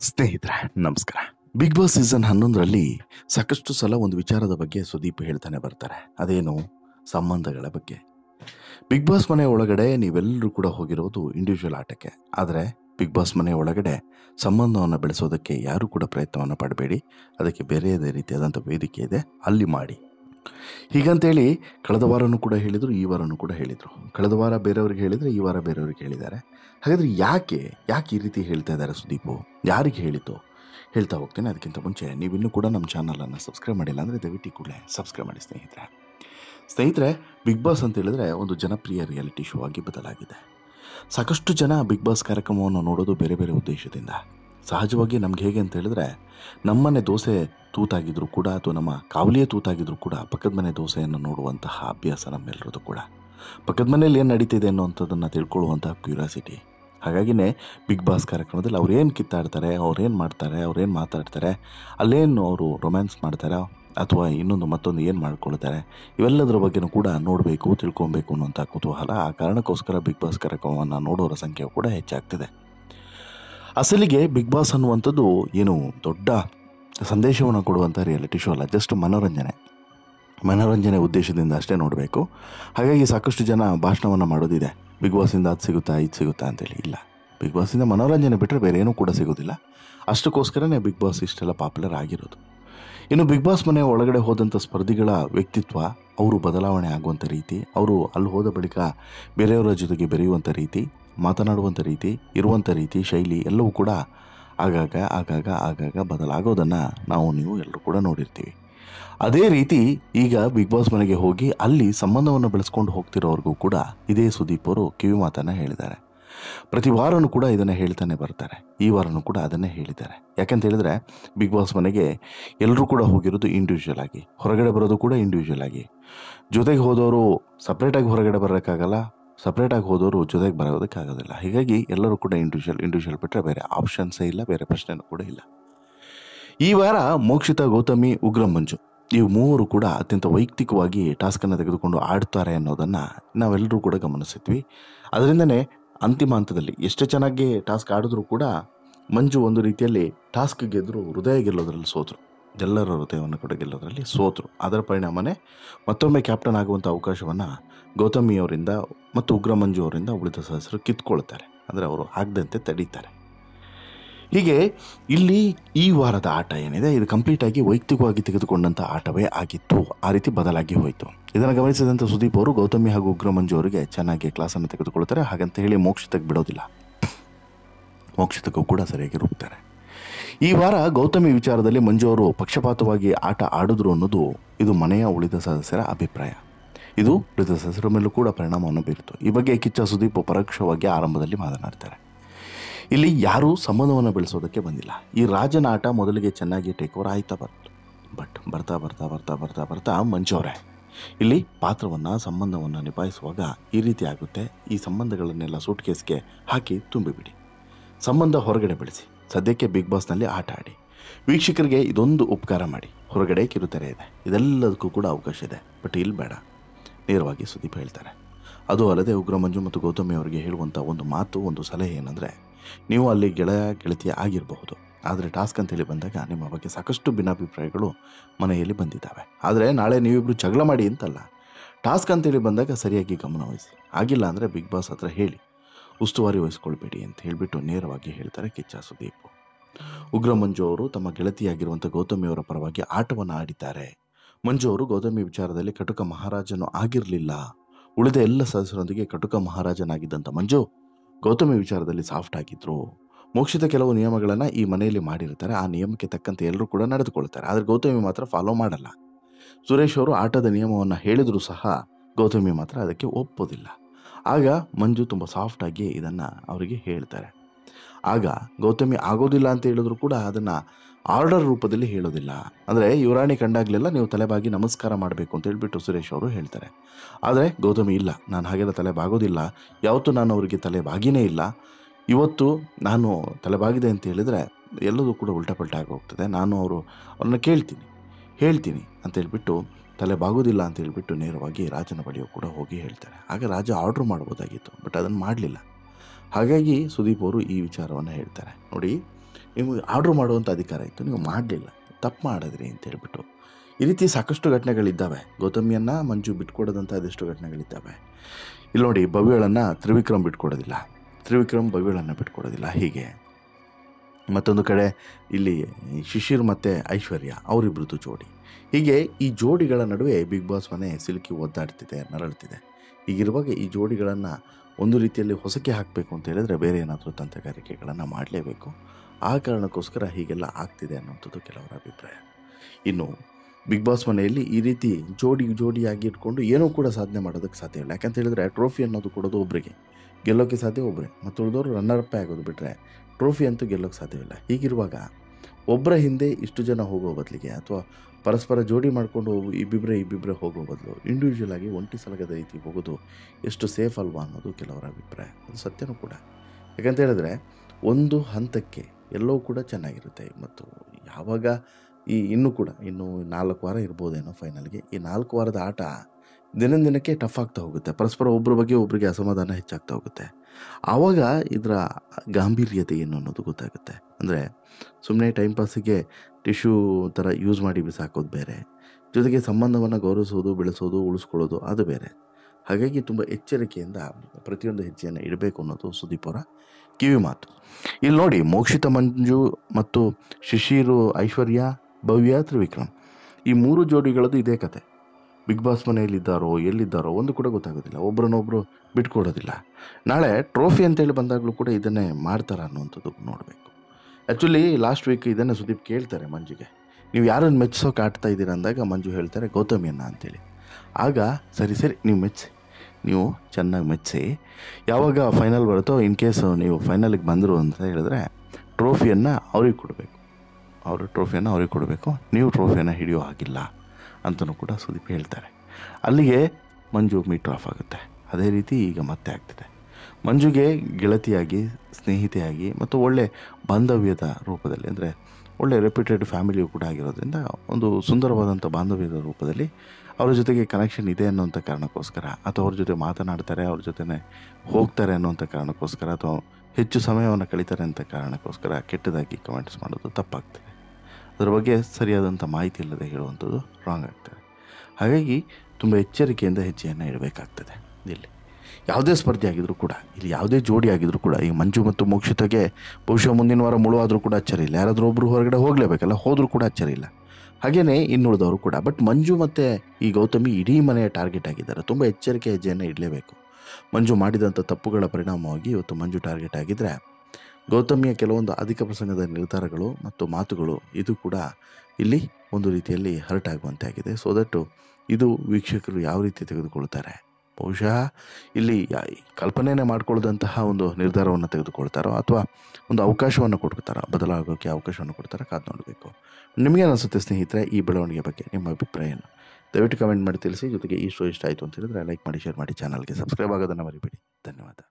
ಸ್ನೇಹಿತರೆ ನಮಸ್ಕಾರ big boss season ಹನ್ನೊಂದರಲ್ಲಿ ಸಾಕಷ್ಟು ಸಲ ಒಂದು ವಿಚಾರದ ಬಗ್ಗೆ ಸುದೀಪ್ ಹೇಳ್ತಾನೆ ಬರ್ತಾರೆ ಅದೇನು ಸಂಬಂಧಗಳ ಬಗ್ಗೆ ಬಿಗ್ ಬಾಸ್ ಮನೆ ಒಳಗಡೆ ನೀವೆಲ್ಲರೂ ಕೂಡ ಹೋಗಿರೋದು ಇಂಡಿವಿಜುವಲ್ ಆಟಕ್ಕೆ ಆದರೆ ಬಿಗ್ ಬಾಸ್ ಮನೆ ಒಳಗಡೆ ಸಂಬಂಧವನ್ನು ಬೆಳೆಸೋದಕ್ಕೆ ಯಾರೂ ಕೂಡ ಪ್ರಯತ್ನವನ್ನು ಪಡಬೇಡಿ ಅದಕ್ಕೆ ಬೇರೆಯದೇ ರೀತಿಯಾದಂಥ ವೇದಿಕೆ ಇದೆ ಅಲ್ಲಿ ಮಾಡಿ ಹೀಗಂತೇಳಿ ಕಳೆದ ವಾರನೂ ಕೂಡ ಹೇಳಿದರು ಈ ವಾರನೂ ಕೂಡ ಹೇಳಿದರು ಕಳೆದ ವಾರ ಬೇರೆಯವ್ರಿಗೆ ಹೇಳಿದರೆ ಈ ವಾರ ಬೇರೆಯವ್ರಿಗೆ ಹೇಳಿದ್ದಾರೆ ಹಾಗಾದರೆ ಯಾಕೆ ಯಾಕೆ ಈ ರೀತಿ ಹೇಳ್ತಾ ಇದ್ದಾರೆ ಸುದೀಪು ಯಾರಿಗೆ ಹೇಳಿತು ಹೇಳ್ತಾ ಹೋಗ್ತೇನೆ ಅದಕ್ಕಿಂತ ಮುಂಚೆ ನೀವಿನ್ನೂ ಕೂಡ ನಮ್ಮ ಚಾನಲನ್ನು ಸಬ್ಸ್ಕ್ರೈಬ್ ಮಾಡಿಲ್ಲ ಅಂದರೆ ದಯವಿಟ್ಟು ಈ ಕೂಡಲೇ ಸಬ್ಸ್ಕ್ರೈಬ್ ಮಾಡಿ ಸ್ನೇಹಿತರೆ ಸ್ನೇಹಿತರೆ ಬಿಗ್ ಬಾಸ್ ಅಂತ ಹೇಳಿದ್ರೆ ಒಂದು ಜನಪ್ರಿಯ ರಿಯಾಲಿಟಿ ಶೋ ಆಗಿ ಬದಲಾಗಿದೆ ಸಾಕಷ್ಟು ಜನ ಬಿಗ್ ಬಾಸ್ ಕಾರ್ಯಕ್ರಮವನ್ನು ನೋಡೋದು ಬೇರೆ ಬೇರೆ ಉದ್ದೇಶದಿಂದ ಸಹಜವಾಗಿ ನಮ್ಗೆ ಹೇಗೆ ಅಂತ ಹೇಳಿದ್ರೆ ನಮ್ಮನೆ ದೋಸೆ ತೂತಾಗಿದ್ರು ಕೂಡ ಅಥವಾ ನಮ್ಮ ಕಾವಲಿಯೇ ತೂತಾಗಿದ್ರು ಕೂಡ ಪಕ್ಕದ ಮನೆ ದೋಸೆಯನ್ನು ನೋಡುವಂತಹ ಅಭ್ಯಾಸ ನಮ್ಮೆಲ್ಲರದು ಕೂಡ ಪಕ್ಕದ ಮನೇಲಿ ಏನು ನಡೀತಿದೆ ಅನ್ನೋವಂಥದ್ದನ್ನು ತಿಳ್ಕೊಳ್ಳುವಂತಹ ಕ್ಯೂರಿಯಾಸಿಟಿ ಹಾಗಾಗಿನೇ ಬಿಗ್ ಬಾಸ್ ಕಾರ್ಯಕ್ರಮದಲ್ಲಿ ಅವ್ರೇನು ಕಿತ್ತಾಡ್ತಾರೆ ಅವ್ರೇನು ಮಾಡ್ತಾರೆ ಅವ್ರೇನು ಮಾತಾಡ್ತಾರೆ ಅಲ್ಲೇನು ಅವರು ರೊಮ್ಯಾನ್ಸ್ ಮಾಡ್ತಾರೆ ಅಥವಾ ಇನ್ನೊಂದು ಮತ್ತೊಂದು ಏನು ಮಾಡ್ಕೊಳ್ತಾರೆ ಇವೆಲ್ಲದರ ಬಗ್ಗೆನೂ ಕೂಡ ನೋಡಬೇಕು ತಿಳ್ಕೊಬೇಕು ಅನ್ನುವಂಥ ಕುತೂಹಲ ಆ ಕಾರಣಕ್ಕೋಸ್ಕರ ಬಿಗ್ ಬಾಸ್ ಕಾರ್ಯಕ್ರಮವನ್ನು ನೋಡೋರ ಸಂಖ್ಯೆ ಕೂಡ ಹೆಚ್ಚಾಗ್ತಿದೆ ಅಸಲಿಗೆ ಬಿಗ್ ಬಾಸ್ ಅನ್ನುವಂಥದ್ದು ಏನು ದೊಡ್ಡ ಸಂದೇಶವನ್ನು ಕೊಡುವಂಥ ರಿಯಾಲಿಟಿ ಶೋ ಅಲ್ಲ ಜಸ್ಟ್ ಮನೋರಂಜನೆ ಮನೋರಂಜನೆ ಉದ್ದೇಶದಿಂದ ಅಷ್ಟೇ ನೋಡಬೇಕು ಹಾಗಾಗಿ ಸಾಕಷ್ಟು ಜನ ಭಾಷಣವನ್ನು ಮಾಡೋದಿದೆ ಬಿಗ್ ಬಾಸಿಂದ ಅದು ಸಿಗುತ್ತಾ ಇದು ಸಿಗುತ್ತಾ ಅಂತೇಳಿ ಇಲ್ಲ ಬಿಗ್ ಬಾಸಿಂದ ಮನೋರಂಜನೆ ಬಿಟ್ಟರೆ ಬೇರೆ ಏನೂ ಕೂಡ ಸಿಗೋದಿಲ್ಲ ಅಷ್ಟಕ್ಕೋಸ್ಕರನೇ ಬಿಗ್ ಬಾಸ್ ಇಷ್ಟೆಲ್ಲ ಪಾಪ್ಯುಲರ್ ಆಗಿರೋದು ಇನ್ನು ಬಿಗ್ ಬಾಸ್ ಮನೆ ಒಳಗಡೆ ಹೋದಂಥ ಸ್ಪರ್ಧಿಗಳ ವ್ಯಕ್ತಿತ್ವ ಅವರು ಬದಲಾವಣೆ ಆಗುವಂಥ ರೀತಿ ಅವರು ಅಲ್ಲಿ ಹೋದ ಬಳಿಕ ಬೇರೆಯವರ ಜೊತೆಗೆ ಬೆರೆಯುವಂಥ ರೀತಿ ಮಾತನಾಡುವಂಥ ರೀತಿ ಇರುವಂಥ ರೀತಿ ಶೈಲಿ ಎಲ್ಲವೂ ಕೂಡ ಆಗಾಗ ಆಗಾಗ ಆಗಾಗ ಬದಲಾಗೋದನ್ನು ನಾವು ನೀವು ಎಲ್ಲರೂ ಕೂಡ ನೋಡಿರ್ತೀವಿ ಅದೇ ರೀತಿ ಈಗ ಬಿಗ್ ಬಾಸ್ ಮನೆಗೆ ಹೋಗಿ ಅಲ್ಲಿ ಸಂಬಂಧವನ್ನು ಬೆಳೆಸ್ಕೊಂಡು ಹೋಗ್ತಿರೋರ್ಗೂ ಕೂಡ ಇದೇ ಸುದೀಪ್ ಅವರು ಕಿವಿ ಮಾತನ್ನು ಹೇಳಿದ್ದಾರೆ ಪ್ರತಿ ವಾರನೂ ಕೂಡ ಇದನ್ನು ಹೇಳ್ತಾನೆ ಬರ್ತಾರೆ ಈ ವಾರನೂ ಕೂಡ ಅದನ್ನೇ ಹೇಳಿದ್ದಾರೆ ಯಾಕಂತ ಹೇಳಿದ್ರೆ ಬಿಗ್ ಬಾಸ್ ಮನೆಗೆ ಎಲ್ಲರೂ ಕೂಡ ಹೋಗಿರೋದು ಇಂಡಿವಿಜುವಲ್ ಆಗಿ ಹೊರಗಡೆ ಬರೋದು ಕೂಡ ಇಂಡಿವಿಜುವಲ್ ಆಗಿ ಜೊತೆಗೆ ಹೋದವರು ಸಪ್ರೇಟಾಗಿ ಹೊರಗಡೆ ಬರೋಕ್ಕಾಗಲ್ಲ ಸಪ್ರೇಟಾಗಿ ಹೋದವರು ಜೊತೆಗೆ ಬರೋದಕ್ಕಾಗೋದಿಲ್ಲ ಹೀಗಾಗಿ ಎಲ್ಲರೂ ಕೂಡ ಇಂಡಿವಿಜುವಲ್ ಇಂಡಿವಿಜುವಲ್ ಬಿಟ್ಟರೆ ಬೇರೆ ಆಪ್ಷನ್ಸೇ ಇಲ್ಲ ಬೇರೆ ಪ್ರಶ್ನೆನೂ ಕೂಡ ಇಲ್ಲ ಈ ವಾರ ಮೋಕ್ಷಿತ ಗೌತಮಿ ಉಗ್ರ ಮಂಜು ಇವು ಮೂವರು ಕೂಡ ಅತ್ಯಂತ ವೈಯಕ್ತಿಕವಾಗಿ ಟಾಸ್ಕನ್ನು ತೆಗೆದುಕೊಂಡು ಆಡ್ತಾರೆ ಅನ್ನೋದನ್ನು ನಾವೆಲ್ಲರೂ ಕೂಡ ಗಮನಿಸಿದ್ವಿ ಅದರಿಂದನೇ ಅಂತಿಮ ಹಂತದಲ್ಲಿ ಎಷ್ಟು ಚೆನ್ನಾಗಿ ಟಾಸ್ಕ್ ಆಡಿದ್ರು ಕೂಡ ಮಂಜು ಒಂದು ರೀತಿಯಲ್ಲಿ ಟಾಸ್ಕ್ ಗೆದ್ದರು ಹೃದಯ ಗೆಲ್ಲೋದ್ರಲ್ಲಿ ಸೋತರು ಎಲ್ಲರ ಹೃದಯವನ್ನು ಕೂಡ ಗೆಲ್ಲೋದ್ರಲ್ಲಿ ಸೋತರು ಅದರ ಪರಿಣಾಮನೇ ಮತ್ತೊಮ್ಮೆ ಕ್ಯಾಪ್ಟನ್ ಆಗುವಂಥ ಅವಕಾಶವನ್ನು ಗೌತಮಿಯವರಿಂದ ಮತ್ತು ಉಗ್ರ ಮಂಜು ಅವರಿಂದ ಉಳಿದ ಸದಸ್ಯರು ಕಿತ್ಕೊಳ್ತಾರೆ ಅಂದರೆ ಅವರು ಆಗದಂತೆ ತಡೀತಾರೆ ಹೀಗೆ ಇಲ್ಲಿ ಈ ವಾರದ ಆಟ ಏನಿದೆ ಇದು ಕಂಪ್ಲೀಟಾಗಿ ವೈಯಕ್ತಿಕವಾಗಿ ತೆಗೆದುಕೊಂಡಂಥ ಆಟವೇ ಆಗಿತ್ತು ಆ ರೀತಿ ಬದಲಾಗಿ ಹೋಯಿತು ಇದನ್ನು ಗಮನಿಸಿದಂಥ ಸುದೀಪ್ ಅವರು ಗೌತಮಿ ಹಾಗೂ ಉಗ್ರ ಮಂಜು ಅವರಿಗೆ ಚೆನ್ನಾಗಿ ಕ್ಲಾಸನ್ನು ತೆಗೆದುಕೊಳ್ತಾರೆ ಹಾಗಂತ ಹೇಳಿ ಮೋಕ್ಷಿತಕ್ಕೆ ಬಿಡೋದಿಲ್ಲ ಮೋಕ್ಷಿತಕ್ಕೂ ಕೂಡ ಸರಿಯಾಗಿ ರುಬ್ತಾರೆ ಈ ವಾರ ಗೌತಮಿ ವಿಚಾರದಲ್ಲಿ ಮಂಜು ಅವರು ಪಕ್ಷಪಾತವಾಗಿ ಆಟ ಆಡಿದ್ರು ಅನ್ನೋದು ಇದು ಮನೆಯ ಉಳಿದ ಸದಸ್ಯರ ಅಭಿಪ್ರಾಯ ಇದು ಉಳಿದ ಸದಸ್ಯರ ಮೇಲೂ ಕೂಡ ಪರಿಣಾಮವನ್ನು ಬೀರಿತು ಈ ಬಗ್ಗೆ ಕಿಚ್ಚ ಸುದೀಪ್ ಪರೋಕ್ಷವಾಗಿ ಆರಂಭದಲ್ಲಿ ಮಾತನಾಡ್ತಾರೆ ಇಲ್ಲಿ ಯಾರೂ ಸಂಬಂಧವನ್ನು ಬೆಳೆಸೋದಕ್ಕೆ ಬಂದಿಲ್ಲ ಈ ರಾಜನ ಆಟ ಮೊದಲಿಗೆ ಚೆನ್ನಾಗಿ ಟೇಕ್ ಓವರ್ ಆಯ್ತಾ ಬಂತು ಬಟ್ ಬರ್ತಾ ಬರ್ತಾ ಬರ್ತಾ ಬರ್ತಾ ಬರ್ತಾ ಮಂಜವರೇ ಇಲ್ಲಿ ಪಾತ್ರವನ್ನು ಸಂಬಂಧವನ್ನು ನಿಭಾಯಿಸುವಾಗ ಈ ರೀತಿ ಆಗುತ್ತೆ ಈ ಸಂಬಂಧಗಳನ್ನೆಲ್ಲ ಸೂಟ್ ಕೇಸ್ಗೆ ಹಾಕಿ ತುಂಬಿಬಿಡಿ ಸಂಬಂಧ ಹೊರಗಡೆ ಬೆಳೆಸಿ ಸದ್ಯಕ್ಕೆ ಬಿಗ್ ಬಾಸ್ನಲ್ಲಿ ಆಟ ಆಡಿ ವೀಕ್ಷಕರಿಗೆ ಇದೊಂದು ಉಪಕಾರ ಮಾಡಿ ಹೊರಗಡೆ ಕಿರುತೆರೆ ಇದೆ ಇದೆಲ್ಲದಕ್ಕೂ ಕೂಡ ಅವಕಾಶ ಇದೆ ಬಟ್ ಇಲ್ಲಿ ಬೇಡ ನೇರವಾಗಿ ಸುದೀಪ್ ಹೇಳ್ತಾರೆ ಅದು ಅಲ್ಲದೆ ಉಗ್ರ ಮಂಜು ಮತ್ತು ಗೌತಮಿ ಅವರಿಗೆ ಹೇಳುವಂಥ ಒಂದು ಮಾತು ಒಂದು ಸಲಹೆ ಏನಂದರೆ ನೀವು ಅಲ್ಲಿ ಗೆಳೆಯ ಗೆಳತಿಯ ಆಗಿರಬಹುದು ಆದರೆ ಟಾಸ್ಕ್ ಅಂತೇಳಿ ಬಂದಾಗ ನಿಮ್ಮ ಬಗ್ಗೆ ಸಾಕಷ್ಟು ಭಿನ್ನಾಭಿಪ್ರಾಯಗಳು ಮನೆಯಲ್ಲಿ ಬಂದಿದ್ದಾವೆ ಆದರೆ ನಾಳೆ ನೀವಿಬ್ಬರು ಜಗಳ ಮಾಡಿ ಅಂತಲ್ಲ ಟಾಸ್ಕ್ ಅಂತೇಳಿ ಬಂದಾಗ ಸರಿಯಾಗಿ ಗಮನ ವಹಿಸಿ ಆಗಿಲ್ಲ ಅಂದರೆ ಬಿಗ್ ಬಾಸ್ ಹತ್ರ ಹೇಳಿ ಉಸ್ತುವಾರಿ ವಹಿಸ್ಕೊಳ್ಬೇಡಿ ಅಂತ ಹೇಳಿಬಿಟ್ಟು ನೇರವಾಗಿ ಹೇಳ್ತಾರೆ ಕಿಚ್ಚ ಸುದೀಪ್ ಉಗ್ರ ಮಂಜು ಅವರು ತಮ್ಮ ಗೆಳತಿಯಾಗಿರುವಂಥ ಗೌತಮಿಯವರ ಪರವಾಗಿ ಆಟವನ್ನು ಆಡಿದ್ದಾರೆ ಮಂಜು ಅವರು ಗೌತಮಿ ವಿಚಾರದಲ್ಲಿ ಕಟುಕ ಮಹಾರಾಜನು ಆಗಿರಲಿಲ್ಲ ಉಳಿದ ಎಲ್ಲ ಸದಸ್ಯರೊಂದಿಗೆ ಕಟುಕ ಮಹಾರಾಜನಾಗಿದ್ದಂಥ ಮಂಜು ಗೌತಮಿ ವಿಚಾರದಲ್ಲಿ ಸಾಫ್ಟ್ ಆಗಿದ್ರು ಮೋಕ್ಷಿತ ಕೆಲವು ನಿಯಮಗಳನ್ನು ಈ ಮನೆಯಲ್ಲಿ ಮಾಡಿರ್ತಾರೆ ಆ ನಿಯಮಕ್ಕೆ ತಕ್ಕಂತೆ ಎಲ್ಲರೂ ಕೂಡ ನಡೆದುಕೊಳ್ತಾರೆ ಆದರೆ ಗೌತಮಿ ಮಾತ್ರ ಫಾಲೋ ಮಾಡಲ್ಲ ಸುರೇಶ್ ಅವರು ಆಟದ ನಿಯಮವನ್ನು ಹೇಳಿದರೂ ಸಹ ಗೌತಮಿ ಮಾತ್ರ ಅದಕ್ಕೆ ಒಪ್ಪೋದಿಲ್ಲ ಆಗ ಮಂಜು ತುಂಬ ಸಾಫ್ಟಾಗಿ ಇದನ್ನು ಅವರಿಗೆ ಹೇಳ್ತಾರೆ ಆಗ ಗೌತಮಿ ಆಗೋದಿಲ್ಲ ಅಂತ ಹೇಳಿದ್ರು ಕೂಡ ಅದನ್ನು ಆರ್ಡರ್ ರೂಪದಲ್ಲಿ ಹೇಳೋದಿಲ್ಲ ಅಂದರೆ ಯುವರಾಣಿ ಕಂಡಾಗಲೆಲ್ಲ ನೀವು ತಲೆಬಾಗಿ ನಮಸ್ಕಾರ ಮಾಡಬೇಕು ಅಂತ ಹೇಳ್ಬಿಟ್ಟು ಸುರೇಶ್ ಅವರು ಹೇಳ್ತಾರೆ ಆದರೆ ಗೌತಮಿ ಇಲ್ಲ ನಾನು ಹಾಗೆಲ್ಲ ತಲೆ ಬಾಗೋದಿಲ್ಲ ಯಾವತ್ತೂ ನಾನು ಅವರಿಗೆ ತಲೆ ಬಾಗಿನೇ ಇಲ್ಲ ಇವತ್ತು ನಾನು ತಲೆಬಾಗಿದೆ ಅಂತ ಹೇಳಿದರೆ ಎಲ್ಲದೂ ಕೂಡ ಉಲ್ಟಪಲ್ಟ ಆಗಿ ಹೋಗ್ತದೆ ನಾನು ಅವರು ಅವ್ರನ್ನ ಕೇಳ್ತೀನಿ ಹೇಳ್ತೀನಿ ಅಂತ ಹೇಳ್ಬಿಟ್ಟು ತಲೆ ಬಾಗೋದಿಲ್ಲ ಅಂತ ಹೇಳ್ಬಿಟ್ಟು ನೇರವಾಗಿ ರಾಜನ ಬಳಿಯೂ ಕೂಡ ಹೋಗಿ ಹೇಳ್ತಾರೆ ಆಗ ರಾಜ ಆರ್ಡ್ರ್ ಮಾಡ್ಬೋದಾಗಿತ್ತು ಬಟ್ ಅದನ್ನು ಮಾಡಲಿಲ್ಲ ಹಾಗಾಗಿ ಸುದೀಪ್ ಅವರು ಈ ವಿಚಾರವನ್ನು ಹೇಳ್ತಾರೆ ನೋಡಿ ನಿಮಗೆ ಆರ್ಡ್ರ್ ಮಾಡುವಂಥ ಅಧಿಕಾರ ಇತ್ತು ನೀವು ಮಾಡಲಿಲ್ಲ ತಪ್ಪು ಮಾಡಿದ್ರಿ ಅಂತ ಹೇಳ್ಬಿಟ್ಟು ಈ ರೀತಿ ಸಾಕಷ್ಟು ಘಟನೆಗಳಿದ್ದಾವೆ ಗೌತಮಿಯನ್ನು ಮಂಜು ಬಿಟ್ಕೊಡೋದಂಥ ಅದೆಷ್ಟು ಘಟನೆಗಳಿದ್ದಾವೆ ಇಲ್ಲಿ ನೋಡಿ ಭವ್ಯಳನ್ನು ತ್ರಿವಿಕ್ರಮ್ ಬಿಟ್ಕೊಡೋದಿಲ್ಲ ತ್ರಿವಿಕ್ರಮ್ ಭವ್ಯಳನ್ನು ಬಿಟ್ಕೊಡೋದಿಲ್ಲ ಹೀಗೆ ಮತ್ತೊಂದು ಕಡೆ ಇಲ್ಲಿ ಶಿಶಿರ್ ಮತ್ತು ಐಶ್ವರ್ಯ ಅವರಿಬ್ರದ್ದು ಜೋಡಿ ಹೀಗೆ ಈ ಜೋಡಿಗಳ ನಡುವೆ ಬಿಗ್ ಬಾಸ್ ಮನೆ ಸಿಲುಕಿ ಒದ್ದಾಡ್ತಿದೆ ನರಳ್ತಿದೆ ಹೀಗಿರುವಾಗ ಈ ಜೋಡಿಗಳನ್ನು ಒಂದು ರೀತಿಯಲ್ಲಿ ಹೊಸಕೆ ಹಾಕಬೇಕು ಅಂತ ಹೇಳಿದ್ರೆ ಬೇರೆ ಏನಾದರೂ ತಂತ್ರಗಾರಿಕೆಗಳನ್ನು ಮಾಡಲೇಬೇಕು ಆ ಕಾರಣಕ್ಕೋಸ್ಕರ ಹೀಗೆಲ್ಲ ಆಗ್ತಿದೆ ಅನ್ನೋಂಥದ್ದು ಕೆಲವರ ಅಭಿಪ್ರಾಯ ಇನ್ನು ಬಿಗ್ ಬಾಸ್ ಮನೆಯಲ್ಲಿ ಈ ರೀತಿ ಜೋಡಿ ಜೋಡಿಯಾಗಿ ಇಟ್ಕೊಂಡು ಏನೂ ಕೂಡ ಸಾಧನೆ ಮಾಡೋದಕ್ಕೆ ಸಾಧ್ಯ ಇಲ್ಲ ಯಾಕಂತ ಹೇಳಿದ್ರೆ ಟ್ರೋಫಿ ಅನ್ನೋದು ಕೊಡೋದು ಒಬ್ಬರಿಗೆ ಗೆಲ್ಲೋಕ್ಕೆ ಸಾಧ್ಯ ಒಬ್ಬರೇ ಮತ್ತು ಉಳಿದವರು ರನ್ನರಪ್ಪೇ ಆಗೋದು ಬಿಟ್ಟರೆ ಟ್ರೋಫಿ ಅಂತೂ ಗೆಲ್ಲೋಕ್ಕೆ ಸಾಧ್ಯವಿಲ್ಲ ಹೀಗಿರುವಾಗ ಒಬ್ಬರ ಹಿಂದೆ ಇಷ್ಟು ಜನ ಹೋಗೋ ಬದಲಿಗೆ ಅಥವಾ ಪರಸ್ಪರ ಜೋಡಿ ಮಾಡಿಕೊಂಡು ಇಬ್ಬಿಬ್ಬರೇ ಇಬ್ಬಿಬ್ಬರೇ ಹೋಗೋ ಬದಲು ಇಂಡಿವಿಜುವಲ್ ಆಗಿ ಒಂಟಿ ಸಲಗದ ರೀತಿ ಹೋಗೋದು ಎಷ್ಟು ಸೇಫ್ ಅಲ್ವಾ ಅನ್ನೋದು ಕೆಲವರ ಅಭಿಪ್ರಾಯ ಅದು ಸತ್ಯನೂ ಕೂಡ ಯಾಕಂತ ಹೇಳಿದ್ರೆ ಒಂದು ಹಂತಕ್ಕೆ ಎಲ್ಲವೂ ಕೂಡ ಚೆನ್ನಾಗಿರುತ್ತೆ ಮತ್ತು ಯಾವಾಗ ಈ ಇನ್ನೂ ಕೂಡ ಇನ್ನು ನಾಲ್ಕು ವಾರ ಇರ್ಬೋದೇನೋ ಫೈನಲ್ಗೆ ಈ ನಾಲ್ಕು ವಾರದ ಆಟ ದಿನ ದಿನಕ್ಕೆ ಟಫ್ ಆಗ್ತಾ ಹೋಗುತ್ತೆ ಪರಸ್ಪರ ಒಬ್ಬರ ಬಗ್ಗೆ ಒಬ್ಬರಿಗೆ ಅಸಮಾಧಾನ ಹೆಚ್ಚಾಗ್ತಾ ಹೋಗುತ್ತೆ ಆವಾಗ ಇದರ ಗಾಂಭೀರ್ಯತೆ ಏನು ಅನ್ನೋದು ಗೊತ್ತಾಗುತ್ತೆ ಅಂದರೆ ಸುಮ್ಮನೆ ಟೈಮ್ ಪಾಸಿಗೆ ಟಿಶ್ಯೂ ಥರ ಯೂಸ್ ಮಾಡಿ ಬಿಸಾಕೋದು ಬೇರೆ ಜೊತೆಗೆ ಸಂಬಂಧವನ್ನು ಗೌರವಿಸೋದು ಬೆಳೆಸೋದು ಉಳಿಸ್ಕೊಳ್ಳೋದು ಅದು ಬೇರೆ ಹಾಗಾಗಿ ತುಂಬ ಎಚ್ಚರಿಕೆಯಿಂದ ಪ್ರತಿಯೊಂದು ಹೆಜ್ಜೆಯನ್ನು ಇಡಬೇಕು ಅನ್ನೋದು ಸುದೀಪ್ ಅವರ ಕಿವಿ ಮಾತು ಇಲ್ಲಿ ನೋಡಿ ಮೋಕ್ಷಿತ ಮಂಜು ಮತ್ತು ಶಿಶಿರು ಐಶ್ವರ್ಯ ಭವ್ಯ ತ್ರಿವಿಕ್ರಮ್ ಈ ಮೂರು ಜೋಡಿಗಳದ್ದು ಇದೇ ಕತೆ ಬಿಗ್ ಬಾಸ್ ಮನೆಯಲ್ಲಿದ್ದಾರೋ ಎಲ್ಲಿದ್ದಾರೋ ಒಂದು ಕೂಡ ಗೊತ್ತಾಗೋದಿಲ್ಲ ಒಬ್ಬರನ್ನೊಬ್ಬರು ಬಿಟ್ಕೊಡೋದಿಲ್ಲ ನಾಳೆ ಟ್ರೋಫಿ ಅಂತೇಳಿ ಬಂದಾಗಲೂ ಕೂಡ ಇದನ್ನೇ ಮಾಡ್ತಾರ ಅನ್ನುವಂಥದ್ದು ನೋಡಬೇಕು ಆ್ಯಕ್ಚುಲಿ ಲಾಸ್ಟ್ ವೀಕ್ ಇದನ್ನೇ ಸುದೀಪ್ ಕೇಳ್ತಾರೆ ಮಂಜುಗೆ ನೀವು ಯಾರನ್ನು ಮೆಚ್ಚಿಸೋಕೆ ಆಡ್ತಾ ಇದ್ದೀರಾ ಅಂದಾಗ ಮಂಜು ಹೇಳ್ತಾರೆ ಗೌತಮಿಯನ್ನ ಅಂತೇಳಿ ಆಗ ಸರಿ ಸರಿ ನೀವು ಮೆಚ್ಚಿಸಿ ನೀವು ಚೆನ್ನಾಗಿ ಮೆಚ್ಚಿಸಿ ಯಾವಾಗ ಫೈನಲ್ ಬರುತ್ತೋ ಇನ್ ಕೇಸ್ ನೀವು ಫೈನಲಿಗೆ ಬಂದರು ಅಂತ ಹೇಳಿದ್ರೆ ಟ್ರೋಫಿಯನ್ನು ಅವ್ರಿಗೆ ಕೊಡಬೇಕು ಅವರು ಟ್ರೋಫಿಯನ್ನು ಅವ್ರಿಗೆ ಕೊಡಬೇಕು ನೀವು ಟ್ರೋಫಿಯನ್ನು ಹಿಡಿಯೋ ಹಾಗಿಲ್ಲ ಅಂತಲೂ ಕೂಡ ಸುದೀಪ್ ಹೇಳ್ತಾರೆ ಅಲ್ಲಿಗೆ ಮಂಜು ಮೀಟ್ರ್ ಆಫ್ ಆಗುತ್ತೆ ಅದೇ ರೀತಿ ಈಗ ಮತ್ತೆ ಆಗ್ತಿದೆ ಮಂಜುಗೆ ಗೆಳತಿಯಾಗಿ ಸ್ನೇಹಿತೆಯಾಗಿ ಮತ್ತು ಒಳ್ಳೆ ಬಾಂಧವ್ಯದ ರೂಪದಲ್ಲಿ ಅಂದರೆ ಒಳ್ಳೆ ರೆಪ್ಯೂಟೆಡ್ ಫ್ಯಾಮಿಲಿಯು ಕೂಡ ಆಗಿರೋದ್ರಿಂದ ಒಂದು ಸುಂದರವಾದಂಥ ಬಾಂಧವ್ಯದ ರೂಪದಲ್ಲಿ ಅವ್ರ ಜೊತೆಗೆ ಕನೆಕ್ಷನ್ ಇದೆ ಅನ್ನೋಂಥ ಕಾರಣಕ್ಕೋಸ್ಕರ ಅಥವಾ ಅವ್ರ ಜೊತೆ ಮಾತನಾಡ್ತಾರೆ ಅವ್ರ ಜೊತೆ ಹೋಗ್ತಾರೆ ಅನ್ನೋಂಥ ಕಾರಣಕ್ಕೋಸ್ಕರ ಅಥವಾ ಹೆಚ್ಚು ಸಮಯವನ್ನು ಕಳೀತಾರೆ ಅಂತ ಕಾರಣಕ್ಕೋಸ್ಕರ ಕೆಟ್ಟದಾಗಿ ಕಮೆಂಟ್ಸ್ ಮಾಡೋದು ತಪ್ಪಾಗ್ತದೆ ಅದರ ಬಗ್ಗೆ ಸರಿಯಾದಂಥ ಮಾಹಿತಿ ಇಲ್ಲದೆ ಹೇಳುವಂಥದ್ದು ರಾಂಗ್ ಆಗ್ತದೆ ಹಾಗಾಗಿ ತುಂಬ ಎಚ್ಚರಿಕೆಯಿಂದ ಹೆಜ್ಜೆಯನ್ನು ಇಡಬೇಕಾಗ್ತದೆ ಇಲ್ಲಿ ಯಾವುದೇ ಸ್ಪರ್ಧೆ ಆಗಿದ್ರೂ ಕೂಡ ಇಲ್ಲಿ ಯಾವುದೇ ಜೋಡಿ ಆಗಿದ್ರೂ ಕೂಡ ಈಗ ಮಂಜು ಮತ್ತು ಮೋಕ್ಷಿತಗೆ ಬಹುಶಃ ಮುಂದಿನ ವಾರ ಮುಳುವಾದರೂ ಕೂಡ ಅಚ್ಚರಿ ಇಲ್ಲ ಯಾರಾದರೂ ಒಬ್ಬರು ಹೊರಗಡೆ ಹೋಗಲೇಬೇಕಲ್ಲ ಹೋದರೂ ಕೂಡ ಅಚ್ಚರಿ ಇಲ್ಲ ಹಾಗೆಯೇ ಇನ್ನುಳಿದವರು ಕೂಡ ಬಟ್ ಮಂಜು ಮತ್ತು ಈ ಗೌತಮಿ ಇಡೀ ಮನೆಯ ಟಾರ್ಗೆಟ್ ಆಗಿದ್ದಾರೆ ತುಂಬ ಎಚ್ಚರಿಕೆ ಹೆಜ್ಜೆಯನ್ನು ಇಡಲೇಬೇಕು ಮಂಜು ಮಾಡಿದಂಥ ತಪ್ಪುಗಳ ಪರಿಣಾಮವಾಗಿ ಇವತ್ತು ಮಂಜು ಟಾರ್ಗೆಟ್ ಆಗಿದ್ದರೆ ಗೌತಮಿಯ ಕೆಲವೊಂದು ಅಧಿಕ ಪ್ರಸಂಗದ ನಿರ್ಧಾರಗಳು ಮತ್ತು ಮಾತುಗಳು ಇದು ಕೂಡ ಇಲ್ಲಿ ಒಂದು ರೀತಿಯಲ್ಲಿ ಹರ್ಟ್ ಆಗುವಂತೆ ಆಗಿದೆ ಸೊ ದಟ್ಟು ಇದು ವೀಕ್ಷಕರು ಯಾವ ರೀತಿ ತೆಗೆದುಕೊಳ್ತಾರೆ ಬಹುಶಃ ಇಲ್ಲಿ ಯಾ- ಕಲ್ಪನೆನೇ ಮಾಡ್ಕೊಳ್ಳದಂತಹ ಒಂದು ನಿರ್ಧಾರವನ್ನು ತೆಗೆದುಕೊಳ್ತಾರೋ ಅಥವಾ ಒಂದು ಅವಕಾಶವನ್ನು ಕೊಡ್ತಾರೋ ಬದಲಾಗೋಕ್ಕೆ ಅವಕಾಶವನ್ನು ಕೊಡ್ತಾರೋ ಕಾದು ನೋಡಬೇಕು ನಿಮಗೆ ಅನಿಸುತ್ತೆ ಸ್ನೇಹಿತರೆ ಈ ಬೆಳವಣಿಗೆ ಬಗ್ಗೆ ನಿಮ್ಮ ಅಭಿಪ್ರಾಯ ಏನು ದಯವಿಟ್ಟು ಕಮೆಂಟ್ ಮಾಡಿ ತಿಳಿಸಿ ಜೊತೆಗೆ ಈ ಶೋ ಇಷ್ಟ ಆಯಿತು ಅಂತ ಹೇಳಿದ್ರೆ ಲೈಕ್ ಮಾಡಿ ಶೇರ್ ಮಾಡಿ ಚಾನಲ್ಗೆ ಸಬ್ಸ್ಕ್ರೈಬ್ ಆಗೋದನ್ನು ಮರಿಬೇಡಿ ಧನ್ಯವಾದ